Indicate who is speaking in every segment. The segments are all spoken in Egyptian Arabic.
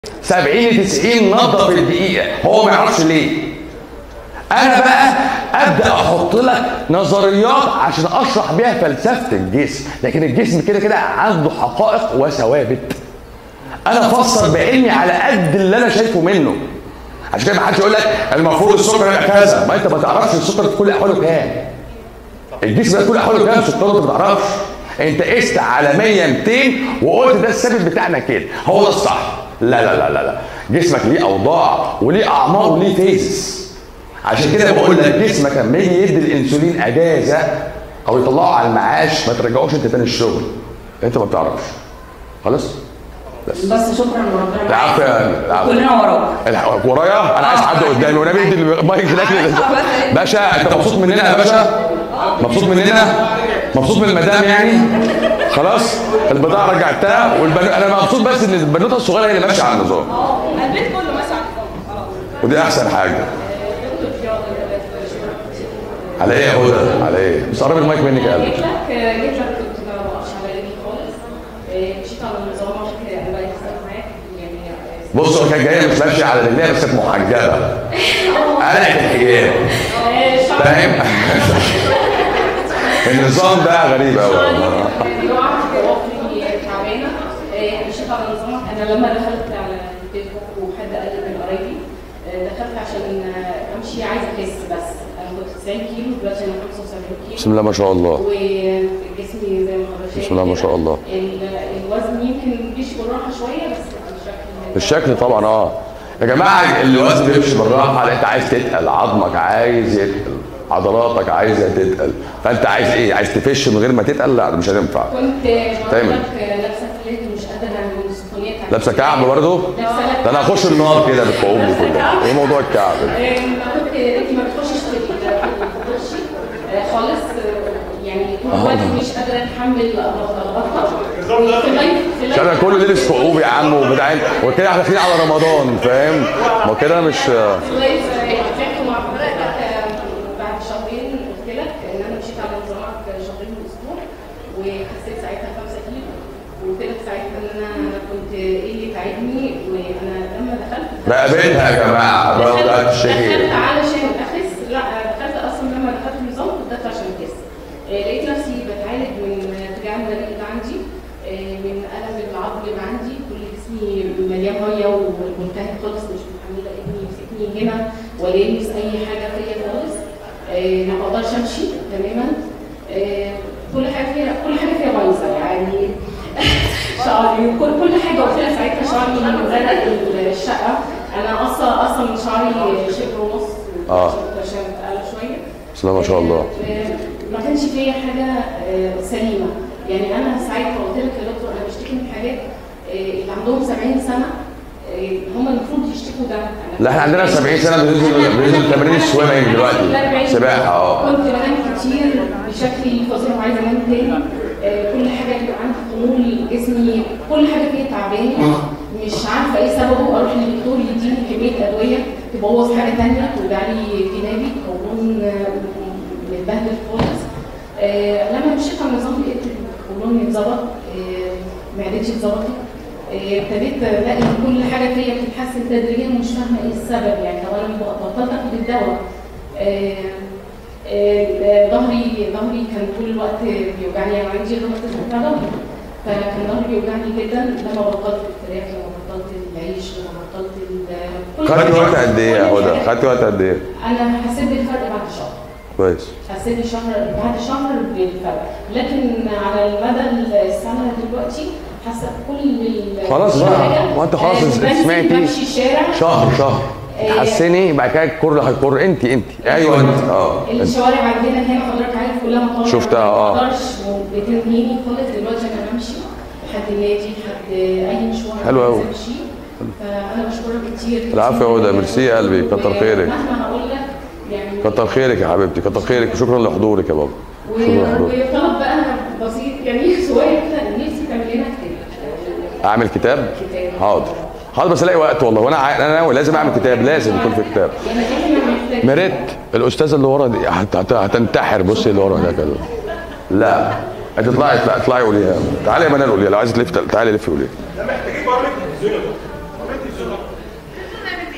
Speaker 1: 70 90 نبضه في الدقيقه هو ما يعرفش ليه انا بقى ابدا احط لك نظريات عشان اشرح بيها فلسفه الجسم لكن الجسم كده كده عنده حقائق وثوابت انا افسر بعلمي على قد اللي انا شايفه منه عشان كده ما حدش يقول لك المفروض السكر يبقى كذا ما انت ما تعرفش السكر في كل احواله كام الجسم ده في كل احواله كام سكر انت ما تعرفش انت قست على 100 200 وقلت ده الثابت بتاعنا كده هو ده الصح لا لا لا لا لا جسمك ليه اوضاع وليه اعمار وليه فيزز عشان كده بقول لك جسمك لما يجي يدي الانسولين اجازه او يطلعه على المعاش ما ترجعوش انت تاني الشغل انت ما بتعرفش خلاص بس
Speaker 2: بس شكرا وربنا
Speaker 1: العفو يا- العفو.
Speaker 2: كلنا وراك
Speaker 1: الح- ورايا انا عايز حد قدامي وانا بدي المايك هناك لل- باشا انت مبسوط مننا يا باشا مبسوط مننا مبسوط من المدام يعني خلاص البضاعه رجعتها والبنو... انا مبسوط بس ان البنوته الصغيره هي اللي ماشيه على النظام
Speaker 3: البيت كله ماشي على النظام خلاص
Speaker 1: ودي احسن حاجه على ايه يا هدى على ايه بس قرب المايك منك يا قلبي
Speaker 2: جيت لك جيت لك كنت ما بقفش على رجلي خالص آه، مشيت على النظام عشان كده انا بقيت أحسن معاك يعني آه،
Speaker 1: بص هو كانت جايه مش ماشيه على رجليها بس كانت محجبه قلعت الحجاب
Speaker 2: آه، شعري-
Speaker 1: فاهم النظام ده غريب قوي
Speaker 2: شعري بيقع ضوافري تعبانه آه، مشيت على نظامك انا لما دخلت على الفيسبوك وحد قال لي من قرايبي آه، دخلت عشان آه، امشي عايزه اخس بس انا كنت 90 كيلو دلوقتي انا 75 كيلو
Speaker 1: بسم الله ما شاء الله
Speaker 2: وجسمي زي ما حضرتك شايف
Speaker 1: بسم الله ما
Speaker 2: كده.
Speaker 1: شاء الله.
Speaker 2: ال- الوزن يمكن بيمشي بالراحه شويه بس الشكل
Speaker 1: الشكل طبعا اه يا جماعه الوزن بيمشي بالراحه لا انت عايز تتقل عظمك عايز يتقل عضلاتك عايزه تتقل فانت عايز ايه عايز تفش من غير ما تتقل لا مش هتنفع
Speaker 2: كنت
Speaker 1: تعمل.
Speaker 2: بقول لك لابسه فلات ومش قادره من السخونيه بتاعت
Speaker 1: لابسه كعب برضه
Speaker 2: لابسه
Speaker 1: ده انا هخش النار كده بالكعوب دي كلها ايه موضوع الكعب ده؟
Speaker 2: آه، كنت انت ما بتخشش في ال- ما بتخشش آه، خالص آه، يعني طول الوقت مش قادره اتحمل ضغطها
Speaker 1: مش انا كله لابس كعوب يا عم وبتاع وكده احنا داخلين على رمضان فاهم ما كده مش
Speaker 2: لغايه رجعت مع حضرتك آه، بعد شهرين قلت لك ان انا مشيت على نظامك شهرين من اسبوع وخسيت ساعتها 5 كيلو وقلت لك ساعتها ان انا كنت ايه اللي تعبني وانا لما دخلت
Speaker 1: بقابلها يا جماعه بقى
Speaker 2: دخلت
Speaker 1: الشهير
Speaker 2: دخلت علشان اخس لا دخلت اصلا لما دخلت النظام كنت داخله عشان اخس آه، لقيت نفسي بتعالج من ارتجاع المريء اللي عندي آه، من الم العضل اللي عندي كل جسمي مليان ميه ومنتهي خالص مش متحمله ابني يمسكني هنا ولا يلمس اي حاجه فيا خالص آه، ما بقدرش امشي تماما آه، كل حاجه فيها كل حاجه فيها بايظه يعني شعري كل كل حاجه قلت لها ساعتها شعري غرق الشقه انا اصلا اصلا شعري شبر ونص
Speaker 1: آه.
Speaker 2: عشان اتقل شويه
Speaker 1: بسم الله ما شاء الله
Speaker 2: آه، ما كانش فيا حاجه آه، سليمه يعني انا ساعتها قلت لك يا دكتور انا بشتكي من حاجات آه، اللي عندهم 70 سنه آه، هم المفروض يشتكوا ده أنا-
Speaker 1: لا احنا عندنا 70 سنه بننزل بننزل تمارين السويمنج دلوقتي سباحه اه
Speaker 2: كنت بنام كتير بشكل فظيع وعايزه انام تاني آه، كل حاجه بيبقى عندي خمول جسمي كل حاجه فيا تعباني مش عارفه ايه سببه اروح للدكتور يديني كميه ادويه تبوظ حاجه تانية توجع لي جنابي قولون آه، متبهدل خالص آه، لما مشيت على النظام لقيت قولوني اتظبط آه، معدتي اتظبطت آه، ابتديت الاقي كل حاجه فيا بتتحسن تدريجيا ومش فاهمه ايه السبب يعني طب انا بطلت اخد الدواء آه، آه، ظهري ظهري كان طول الوقت بيوجعني يعني عندي روماتيزم بتاع ظهري فكان ظهري بيوجعني جدا لما بطلت الفراخ لما بطلت العيش لما بطلت ال- كل
Speaker 1: خدت
Speaker 2: حاجة.
Speaker 1: وقت قد ايه يا
Speaker 2: كل
Speaker 1: هدى
Speaker 2: حاجة.
Speaker 1: خدت وقت قد ايه
Speaker 2: انا حسيت بالفرق بعد شهر
Speaker 1: كويس
Speaker 2: حسيت بشهر بعد شهر بالفرق لكن على المدى السنه دلوقتي حاسه كل ال-
Speaker 1: خلاص بقى.
Speaker 2: حاجة.
Speaker 1: هو أنت خلاص
Speaker 2: آه، بنزل
Speaker 1: سمعتي؟
Speaker 2: بمشي الشارع
Speaker 1: شهر شهر
Speaker 2: آه،
Speaker 1: تحسني بعد كده الكر هيكر انت انت ايوه انت اه انت.
Speaker 2: الشوارع عندنا هنا حضرتك عارف كلها مطاعم
Speaker 1: شفتها، اه.
Speaker 2: ما اقدرش بتنهيني خالص دلوقتي انا بمشي لحد النادي لحد اي مشوار
Speaker 1: حلو
Speaker 2: عايزة
Speaker 1: أوي.
Speaker 2: امشي فانا بشكرك كتير
Speaker 1: العفو يا هدى، ميرسي يا قلبي، كتر خيرك.
Speaker 2: مهما هقول لك يعني
Speaker 1: كتر خيرك يا حبيبتي كتر خيرك شكرا لحضورك يا بابا
Speaker 2: و-
Speaker 1: شكرا لحضورك
Speaker 2: وطلب بقى بسيط يعني صغير كده نفسي تعمل لنا كتاب
Speaker 1: اعمل كتاب
Speaker 2: كتاب.
Speaker 1: حاضر حاضر بس الاقي وقت والله وانا عا- انا ناوي لازم اعمل كتاب لازم يكون في كتاب
Speaker 2: يعني احنا محتاجين
Speaker 1: مريت الاستاذه اللي ورا دي هت- هت- هتنتحر بصي اللي ورا هناك دول. لا هتطلعي اطلعي اطلعي قوليها تعالي يا منال قوليها لو عايزه تلف تعالي لفي قوليها
Speaker 4: ده محتاجين برامج تلفزيون يا دكتور برامج تلفزيون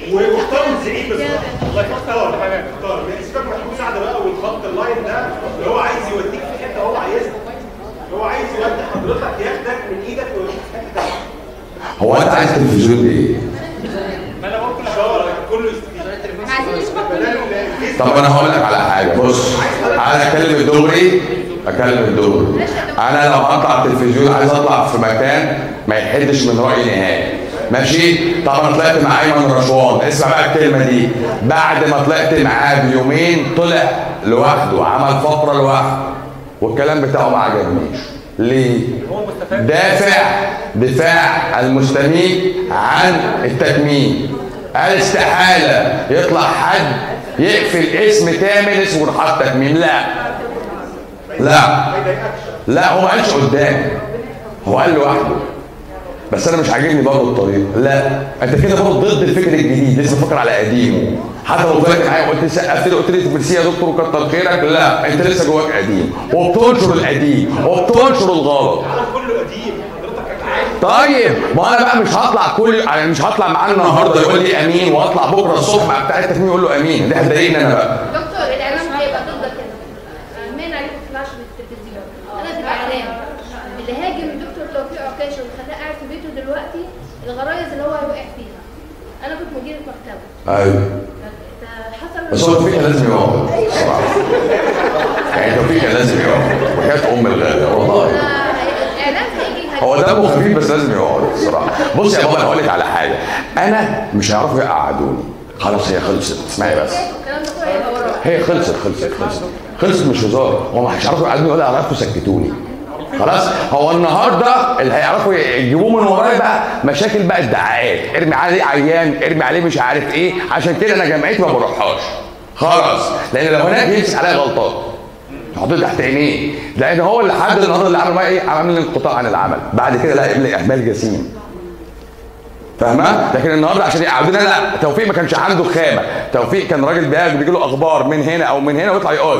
Speaker 4: واختار زعيم بس الله يختار ولا حاجه اختار سيبك محمود سعد بقى والخط اللاين ده اللي هو عايز يوديك في حته هو عايزها هو عايز يودي حضرتك ياخدك من ايدك ويوديك في حته تانيه
Speaker 1: هو انت عايز تلفزيون ايه؟
Speaker 4: ما انا بقول اشاره كله يستفيد
Speaker 2: عايزين نشوفك
Speaker 4: بدل الفيس
Speaker 1: طب انا هقول لك على حاجه بص انا اكلم الدغري اكلم الدغري انا لو هطلع التلفزيون عايز اطلع في مكان ما يحدش من رايي نهائي ماشي طب انا طلعت مع ايمن رشوان اسمع بقى الكلمه دي بعد ما طلعت معاه بيومين طلع لوحده عمل فقره لوحده والكلام بتاعه ما عجبنيش ليه؟ دافع دفاع المستميت عن التكميم قال استحالة يطلع حد يقفل اسم كامل اسمه رحاب تكميم لا لا لا هو ما قالش قدامي هو قال لوحده بس انا مش عاجبني برضه الطريقه لا انت كده برضه ضد الفكر الجديد لسه فاكر على قديمه حتى لو طلعت معايا وقلت سقفت لي قلت لي ميرسي يا دكتور وكتر خيرك لا انت لسه جواك قديم وبتنشر القديم وبتنشر الغلط
Speaker 4: العالم كله قديم حضرتك عايز
Speaker 1: طيب ما انا بقى مش هطلع كل يعني مش هطلع معاه النهارده يقول لي امين واطلع بكره الصبح مع بتاع التكميم يقول له امين ده هتضايقني انا بقى
Speaker 5: دكتور الاعلام هيبقى ضدك انت مين عليك ما تطلعش في التلفزيون انا تبقى اعلام اللي هاجم الدكتور توفيق عكاشه وخلاه قاعد في بيته دلوقتي الغرايز اللي هو وقع فيها انا كنت مديرة مكتبه
Speaker 1: ايوه
Speaker 5: ف- حصل
Speaker 1: بس هو توفيق كان لازم يقعد الصراحه يعني توفيق كان لازم يقعد وحياه ام الغاليه والله
Speaker 5: الاعلام هيجي
Speaker 1: هو دمه خفيف بس لازم يقعد الصراحه بص يا بابا انا هقول لك على حاجه انا مش هيعرفوا يقعدوني خلاص هي خلصت اسمعي بس
Speaker 5: الكلام ده كله هيبقى وراه
Speaker 1: هي خلصت خلصت خلصت خلصت مش هزار هو مش هيعرفوا يقعدوني ولا هيعرفوا يسكتوني خلاص هو النهارده اللي هيعرفوا يجيبوه من ورايا بقى مشاكل بقى ادعاءات ارمي عليه عيان ارمي عليه مش عارف ايه عشان كده انا جامعتي ما بروحهاش خلاص لان لو هناك يمسك عليا غلطات حطيت تحت عينيه لان هو اللي حد النهارده اللي عمل معايا ايه عمل لي انقطاع عن العمل بعد كده لا يبقى اهمال جسيم فاهمه لكن النهارده عشان يقعدوني لا توفيق ما كانش عنده خامه توفيق كان راجل بيجي بيجي له اخبار من هنا او من هنا ويطلع يقول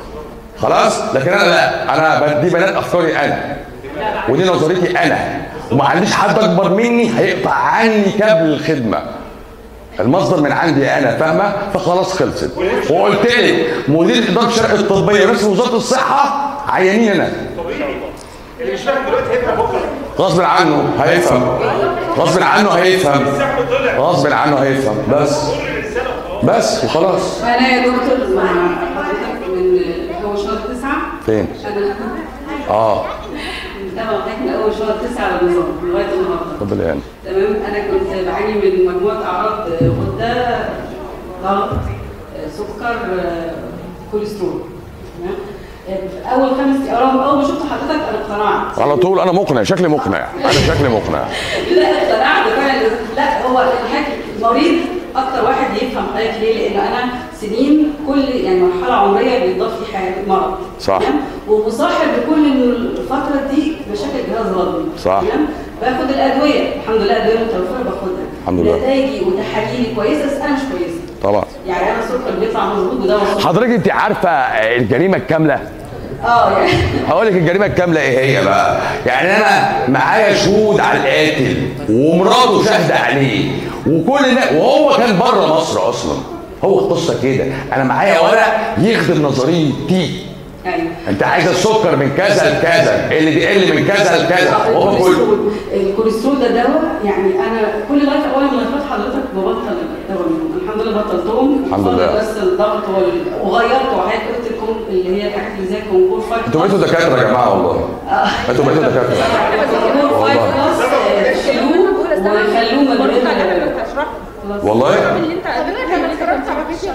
Speaker 1: خلاص لكن انا لا انا دي بنات افكاري انا ودي نظريتي انا وما عنديش حد اكبر مني هيقطع عني كابل الخدمه المصدر من عندي انا فاهمه فخلاص خلصت وقلت لك مدير اداره الشرق الطبيه بس وزاره الصحه عيانين انا
Speaker 4: طبيعي اللي مش فاهم دلوقتي هيبقى بكره
Speaker 1: غصب عنه هيفهم غصب عنه هيفهم
Speaker 4: السحب طلع
Speaker 1: غصب عنه هيفهم بس
Speaker 4: كل الرساله وخلاص
Speaker 1: بس وخلاص
Speaker 6: انا يا دكتور مع حضرتك من هو شهر تسعة
Speaker 1: فين
Speaker 6: انا
Speaker 1: اه
Speaker 6: متابعة معاك من اول شهر تسعة على النظام لغايه النهارده
Speaker 1: اتفضل يعني
Speaker 6: تمام انا كنت بعاني من مجموعه اعراض غده ضغط سكر كوليسترول تمام اول خمس ايام اول ما شفت حضرتك انا اقتنعت
Speaker 1: على طول انا مقنع شكلي مقنع انا شكلي مقنع
Speaker 6: لا اقتنعت فعلا لا هو الحاجة المريض اكتر واحد يفهم حضرتك ليه لان انا سنين كل يعني مرحله عمريه بيضاف لي حاجه مرض
Speaker 1: صح.
Speaker 6: تمام؟ ومصاحب لكل الفتره دي مشاكل جهاز هضمي
Speaker 1: صح.
Speaker 6: تمام باخد الادويه الحمد لله ادويه متوفره باخدها
Speaker 1: الحمد لله.
Speaker 6: نتائجي وتحاليلي كويسه بس انا مش كويسه
Speaker 1: طبعا
Speaker 6: يعني انا السكر بيطلع مظبوط وده مظبوط
Speaker 1: حضرتك انت عارفه الجريمه الكامله
Speaker 6: اه يعني
Speaker 1: هقول لك الجريمه الكامله ايه هي بقى يعني انا معايا شهود على القاتل ومراته شاهده عليه وكل ده وهو كان بره مصر اصلا هو القصه كده انا معايا ورق يخدم نظريتي
Speaker 6: ايوه
Speaker 1: انت عايز السكر من كذا لكذا اللي بيقل من كذا لكذا
Speaker 6: آه،
Speaker 1: وهو كله
Speaker 6: الكوليسترول الكوليسترول ده دواء يعني انا كل لغايه اول ما لغايه حضرتك ببطل الدواء منهم الحمد لله بطلتهم
Speaker 1: الحمد
Speaker 6: فاضل
Speaker 1: لله.
Speaker 6: بس الضغط وال- وغيرته حضرتك قلت لكم اللي هي الحاجات اللي زي الكونكور فايف
Speaker 1: انتوا بقيتوا دكاتره يا جماعه والله انتوا بقيتوا دكاتره
Speaker 6: الكونكور فايف بلس آه، شيلوه وخلوه من
Speaker 3: بقول لك على حاجه
Speaker 6: غير
Speaker 3: كنت هشرحها
Speaker 1: والله
Speaker 3: اللي انت
Speaker 2: حضرتك لما اتفرجت على فيديو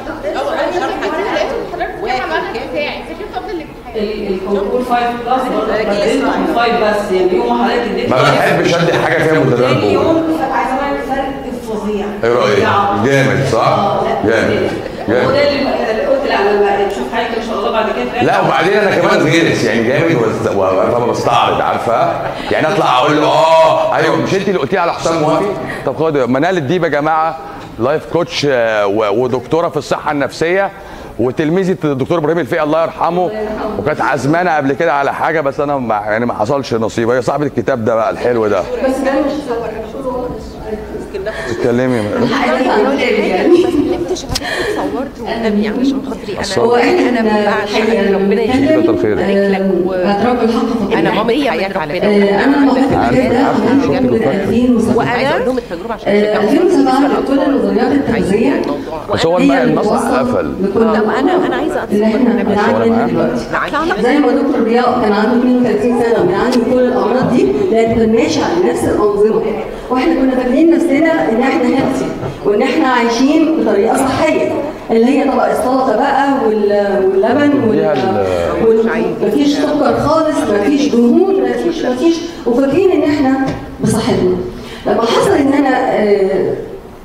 Speaker 6: الكونكور فايف بلس برضه بدلته فايف بس يعني يوم ما حضرتك اديت
Speaker 1: ما بحبش ادي حاجه فيها مدرات
Speaker 6: تاني
Speaker 1: جوه
Speaker 6: يوم عايز اعمل فرق فظيع
Speaker 1: ايه رايك جامد صح
Speaker 6: اه لا
Speaker 1: جامد
Speaker 6: هو
Speaker 1: جامد
Speaker 6: ده اللي اللي قلت لا لما تشوف حاجه ان شاء الله بعد كده
Speaker 1: لا وبعدين انا كمان غيرس يعني جامد وز- و- فانا بستعرض عارفه يعني اطلع اقول له اه ايوه مش انت اللي قلتي على حسام موافي طب خد منال الديب يا جماعه لايف كوتش آه، و- ودكتوره في الصحه النفسيه وتلميذه الدكتور ابراهيم الفقي الله يرحمه وكانت عزمانه قبل كده على حاجه بس انا ما يعني ما حصلش نصيب هي صاحبه الكتاب ده بقى الحلو ده
Speaker 6: بس ده مش
Speaker 1: اتكلمي
Speaker 6: هحكي عن كتابي يعني
Speaker 7: كلمتش عليك صورت قدامي عشان خاطري
Speaker 6: هو
Speaker 7: انا
Speaker 6: احنا
Speaker 7: انا بعشق ربنا يخليك
Speaker 1: كتر خيرك
Speaker 7: يبارك لك و...
Speaker 6: هتربي الحق في
Speaker 7: انا
Speaker 6: قلبك.
Speaker 7: مامتي حياتي على فكره
Speaker 6: آه، انا لما وقفت
Speaker 1: عارف-
Speaker 6: الكتاب ده
Speaker 1: عارف
Speaker 6: عملت
Speaker 1: شفت
Speaker 6: من
Speaker 1: الفرق.
Speaker 6: 2007
Speaker 7: عايزه اقول لهم التجربه عشان
Speaker 6: آه،
Speaker 7: يشجعوا
Speaker 6: 2007 كل النظريات التغذيه
Speaker 1: بس هو
Speaker 6: هي
Speaker 1: الم-
Speaker 6: اللي
Speaker 1: المسرح
Speaker 6: بتوصل
Speaker 1: قفل
Speaker 6: لكل
Speaker 7: طب انا انا عايزه
Speaker 6: اللي احنا بنعاني منها دلوقتي زي ما دكتور ضياء كان عنده 32 سنه بنعاني من كل الامراض دي لان كان ماشي على نفس الانظمه واحنا كنا فاكرين نفسنا ان احنا هيلثي وان احنا عايشين بطريقه صحيه اللي هي طبق السلطه بقى وال- واللبن
Speaker 1: فيها
Speaker 6: وال وال- مفيش سكر خالص مفيش دهون مفيش مفيش وفاكرين ان احنا بصحتنا لما حصل ان انا آه،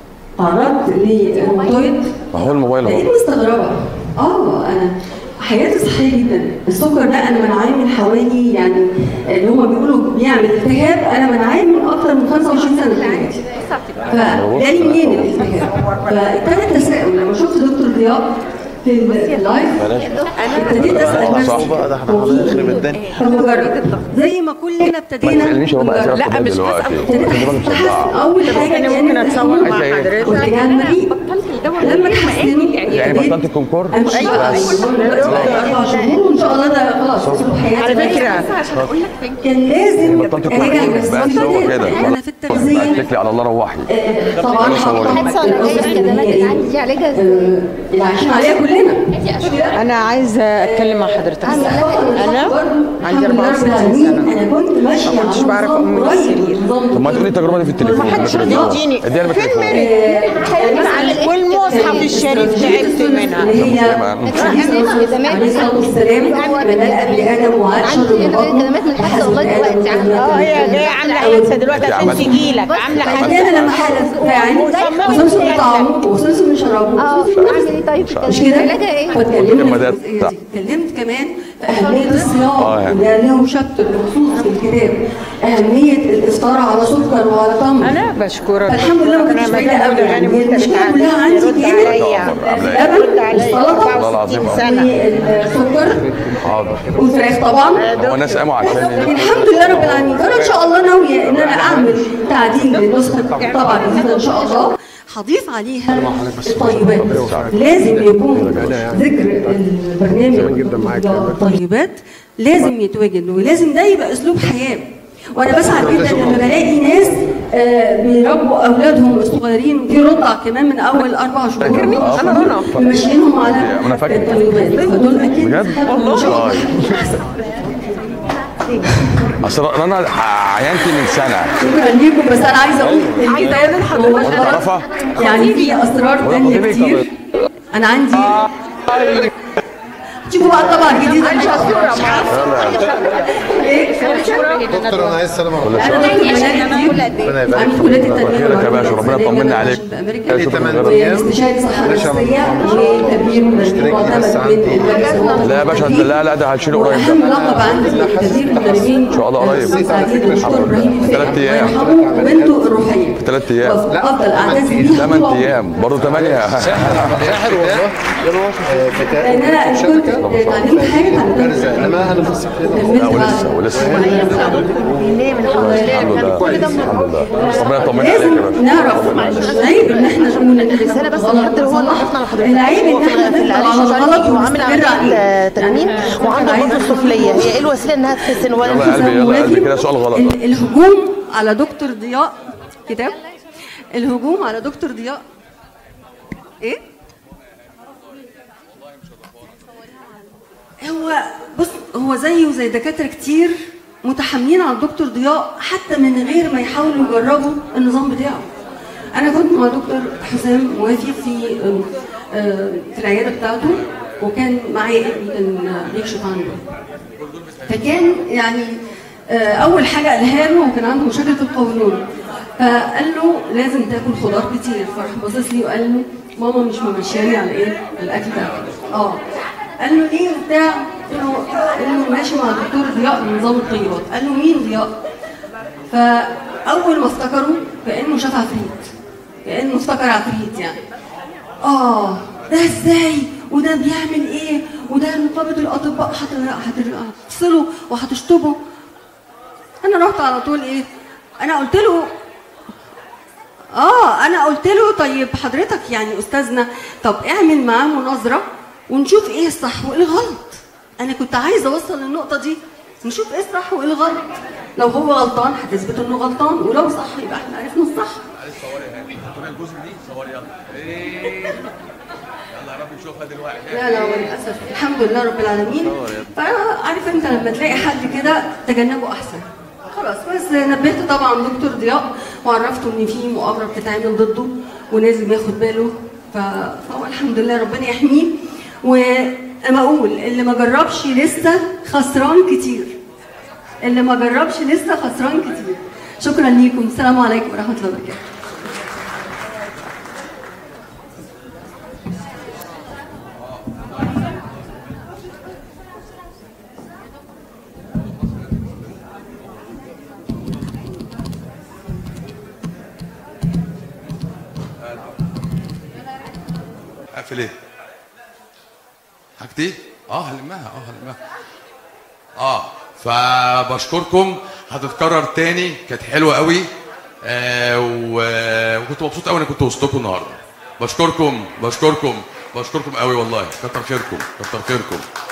Speaker 6: تعرضت للروماتويد
Speaker 1: ما هو الموبايل
Speaker 6: بقيت
Speaker 1: اهو
Speaker 6: مستغربه اه انا حياتي صحيه جدا السكر ده انا منعاه من حوالي يعني اللي هما بيقولوا بيعمل التهاب انا منعاه من اكتر من 25 سنه في حياتي فجالي منين الالتهاب فابتدى التساؤل لما شفت دكتور ضياء في ال- في اللايف ابتديت اسال نفسي
Speaker 1: صح.
Speaker 8: بقى ده احنا هنخرب الدنيا
Speaker 6: طب نجرب زي ما كلنا
Speaker 1: ما
Speaker 6: ابتدينا
Speaker 1: تسالنيش هو بقى
Speaker 6: نجرب.
Speaker 1: لا مش دلوقتي
Speaker 6: ابتديت
Speaker 1: خلي بالك
Speaker 6: أحس
Speaker 1: مصدعة.
Speaker 6: اول حاجه
Speaker 7: انا
Speaker 6: كانت
Speaker 7: ممكن اتصور مع
Speaker 1: عايزة إيه؟
Speaker 7: حضرتك
Speaker 6: كنت جعان مريء
Speaker 7: بطلت الدواء
Speaker 6: لما تحسنوا
Speaker 1: يعني بطلت الكونكور
Speaker 6: امشي بقى اربع شهور وان شاء الله ده خلاص اسلوب حياتي
Speaker 7: على
Speaker 6: بقى.
Speaker 7: فكره عشان اقول لك thank you.
Speaker 6: كان لازم
Speaker 1: بطلت
Speaker 6: اراجع
Speaker 1: الكونكور
Speaker 6: نفسي
Speaker 1: بس هو كده
Speaker 6: انا في التغذيه
Speaker 1: اتكلي على الله روحي
Speaker 6: آه، طبعا
Speaker 5: حادثه ولا
Speaker 6: القصص
Speaker 5: ايه
Speaker 6: اللي
Speaker 5: كده
Speaker 6: هي
Speaker 5: عندي
Speaker 6: ايه
Speaker 5: دي علاجها ازاي؟
Speaker 6: آه، اللي عايشين عليها كلنا
Speaker 9: انا عايزه اتكلم مع حضرتك انا عندي 64 سنه
Speaker 6: انا كنت ماشيه
Speaker 9: ما كنتش
Speaker 6: على
Speaker 9: بعرف
Speaker 6: نظام
Speaker 9: أقوم من
Speaker 6: قريب
Speaker 9: السرير.
Speaker 6: من نظام
Speaker 1: طب ما تقولي التجربه دي في التليفون
Speaker 6: ما حدش
Speaker 1: اديها
Speaker 9: راضي يديني.
Speaker 1: اديها لي
Speaker 9: فين
Speaker 1: بالتليفون
Speaker 9: والمصحف الشريف تعبت منها
Speaker 6: اللي هي عليه الصلاه والسلام بدل قبل ادم وعاد شر
Speaker 5: عندي هنا كلمات من الحادثه لغايه دلوقتي
Speaker 9: اه هي جايه عامله حادثه دلوقتي عشان تجيلك عامله حادثه
Speaker 6: انا لما حدث يعني وسمسم طعمه وسمسم شربه
Speaker 5: اه
Speaker 6: وسمسم
Speaker 5: اعمل ايه طيب في
Speaker 6: مش
Speaker 5: التغذية؟
Speaker 6: كده؟
Speaker 5: علاجها ايه؟
Speaker 6: فاتكلمنا
Speaker 1: لما
Speaker 6: في
Speaker 1: ده-
Speaker 6: الجزئية دي. اتكلمت كمان في أهمية الصيام
Speaker 1: آه يعني.
Speaker 6: وده له شابتر مخصوص في الكتاب أهمية الإفطار على سكر وعلى تمر
Speaker 9: انا بشكرك
Speaker 6: فالحمد لله ما كنتش بعيدة قوي يعني المشكلة كلها عندي
Speaker 9: رد
Speaker 6: كانت
Speaker 9: عليا
Speaker 6: اللبن
Speaker 1: والله
Speaker 6: والسلطة
Speaker 1: العظيم
Speaker 6: والسكر
Speaker 1: حاضر
Speaker 6: والفراخ طبعا
Speaker 1: هو ناس قاموا عشان
Speaker 6: لكن الحمد لله رب العالمين فانا ان شاء الله ناويه ان انا اعمل تعديل للنسخه طبعا جديده ان شاء الله هضيف عليها الطيبات لازم يكون ذكر البرنامج الطيبات لازم يتواجد ولازم ده يبقى اسلوب حياه وانا بسعد جدا لما بلاقي ناس آه، بيربوا اولادهم الصغيرين في رضع كمان من اول اربع شهور
Speaker 1: انا
Speaker 6: انا ماشيينهم على
Speaker 1: أنا فاكر.
Speaker 6: الطيبات فدول اكيد
Speaker 1: بجد؟
Speaker 6: هيبقوا ان شاء الله
Speaker 1: اصل انا عينتي من سنه
Speaker 6: شكرا ليكم بس انا عايزه اقول الكتاب هو غلط.
Speaker 1: تعرفها؟
Speaker 6: يعني في اسرار
Speaker 1: ولا
Speaker 6: تانية
Speaker 1: خطيبي
Speaker 6: كتير انا عندي شوفوا بقى الطبعه الجديده ان شاء الله ايه
Speaker 8: دكتور انا عايز سلام عليكم
Speaker 6: انا دكتور بنات كتير
Speaker 8: ربنا يبارك
Speaker 6: عندي كليه التنميه
Speaker 1: خيرك يا باشا ربنا يطمنا عليك
Speaker 6: بامريكا
Speaker 1: شكراً
Speaker 8: تمام.
Speaker 1: لله.
Speaker 6: واستشاري صحه نفسيه وتدبير
Speaker 8: اشتركي بس
Speaker 6: معتمد من
Speaker 8: عندي.
Speaker 6: المجلس الوطني
Speaker 1: لا يا باشا
Speaker 6: للتدريب.
Speaker 1: لا لا ده هتشيله قريب
Speaker 6: واهم
Speaker 1: ده
Speaker 6: لقب عندي تدريب مدربين ان
Speaker 1: شاء الله قريب.
Speaker 6: الدكتور ابراهيم الفقي
Speaker 1: ثلاث أيام.
Speaker 6: الله يرحمه وبنته الروحيه
Speaker 1: ثلاث ايام
Speaker 6: افضل اعتز بيها
Speaker 1: ثمان
Speaker 6: طول عمري.
Speaker 1: ايام برضه ثمانيه
Speaker 8: ساحر والله
Speaker 6: لان انا كنت اتعلمت حاجه اتعلمت
Speaker 8: انما انا في الصيف
Speaker 1: لا ولسه ولسه الحمد لله الحمد لله ربنا يطمنا عليك
Speaker 6: لازم
Speaker 1: يا باشا
Speaker 6: نعرف عيب ان احنا نقول ان الرساله بس حد هو اللي حطنا لحضرتك العيب ان احنا نفضل على الغلط
Speaker 7: وعامل
Speaker 6: ونستمر
Speaker 7: عمليه
Speaker 6: عليه
Speaker 7: تجميل وعنده غده السفليه هي ايه الوسيله انها تحسن ولا
Speaker 1: يلا يا قلبي يلا يا قلبي كده سؤال غلط
Speaker 6: ال- الهجوم على دكتور ضياء كتاب الهجوم على دكتور ضياء ايه هو بص هو زيه وزي دكاتره كتير متحاملين على الدكتور ضياء حتى من غير ما يحاولوا يجربوا النظام بتاعه انا كنت مع دكتور حسام موافي في آم، آم، في العياده بتاعته وكان معايا ابني كان بيكشف عنده فكان يعني آه، اول حاجه قالها له هو كان عنده مشاكل في القولون فقال له لازم تاكل خضار كتير فراح باصص لي وقال له ماما مش ممشياني على ايه الاكل ده اه قال له ليه وبتاع قلت له قال له ماشي مع الدكتور ضياء من نظام الطيبات قال له مين ضياء فاول ما افتكروا كانه شاف عفريت كانه افتكر عفريت يعني اه ده ازاي وده بيعمل ايه وده نقابه الاطباء هت- هت- هتفصله وهتشطبه انا رحت على طول ايه انا قلت له
Speaker 10: اه انا قلت له طيب حضرتك يعني استاذنا طب اعمل معاه مناظره ونشوف ايه الصح وايه الغلط انا كنت عايزه اوصل للنقطه دي نشوف ايه الصح وايه الغلط لو هو غلطان هتثبت انه غلطان ولو صح يبقى احنا عرفنا الصح
Speaker 1: صوري هاني الجزء دي صوري يلا ايه يلا يا رب نشوفها دلوقتي
Speaker 10: لا لا وللاسف الحمد لله رب العالمين فعارف انت لما تلاقي حد كده تجنبه احسن خلاص بس نبهت طبعا دكتور ضياء وعرفته ان في مؤامره بتتعمل ضده ولازم ياخد باله ف- فهو الحمد لله ربنا يحميه واما اقول اللي ما جربش لسه خسران كتير اللي ما جربش لسه خسران كتير شكرا ليكم السلام عليكم ورحمه الله وبركاته
Speaker 1: اقفل ايه؟ حاجتي؟ اه هلمها اه هلمها اه فبشكركم هتتكرر تاني كانت حلوه قوي آه و- وكنت مبسوط قوي اني كنت وسطكم النهارده بشكركم بشكركم بشكركم قوي والله كتر خيركم كتر خيركم